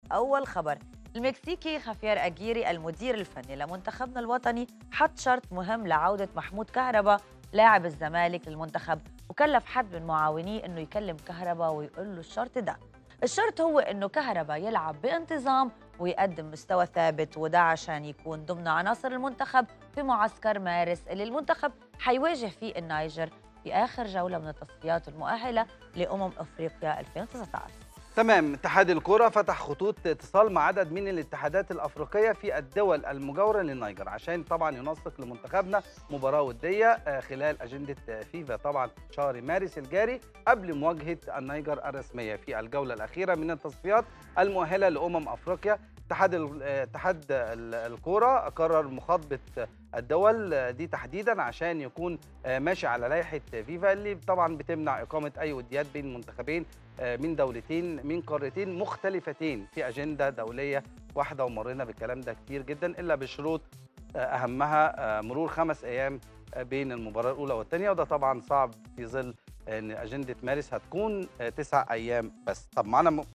أول خبر المكسيكي خافير أجيري المدير الفني لمنتخبنا الوطني حط شرط مهم لعودة محمود كهربا لاعب الزمالك للمنتخب وكلف حد من معاونيه انه يكلم كهربا ويقول له الشرط ده الشرط هو انه كهربا يلعب بانتظام ويقدم مستوى ثابت وده عشان يكون ضمن عناصر المنتخب في معسكر مارس اللي المنتخب حيواجه فيه النيجر في اخر جوله من التصفيات المؤهله لامم افريقيا 2019 تمام اتحاد الكرة فتح خطوط اتصال مع عدد من الاتحادات الأفريقية في الدول المجاورة للنيجر عشان طبعا ينسق لمنتخبنا مباراة ودية آه، خلال أجندة آه، فيفا طبعا شهر مارس الجاري قبل مواجهة النيجر الرسمية في الجولة الأخيرة من التصفيات المؤهلة لأمم أفريقيا اتحاد ال- آه، اتحاد ال- الكرة قرر مخاطبة الدول آه، دي تحديدا عشان يكون آه، ماشي على لائحة فيفا اللي طبعا بتمنع إقامة أي وديات بين منتخبين آه، من دولتين من قارتين مختلفتين في اجنده دوليه واحده ومرينا بالكلام ده كتير جدا الا بشروط آه، اهمها آه، مرور خمس ايام آه، بين المباراه الاولى والثانيه وده طبعا صعب في ظل ان اجنده مارس هتكون آه، تسع ايام بس طب معانا م-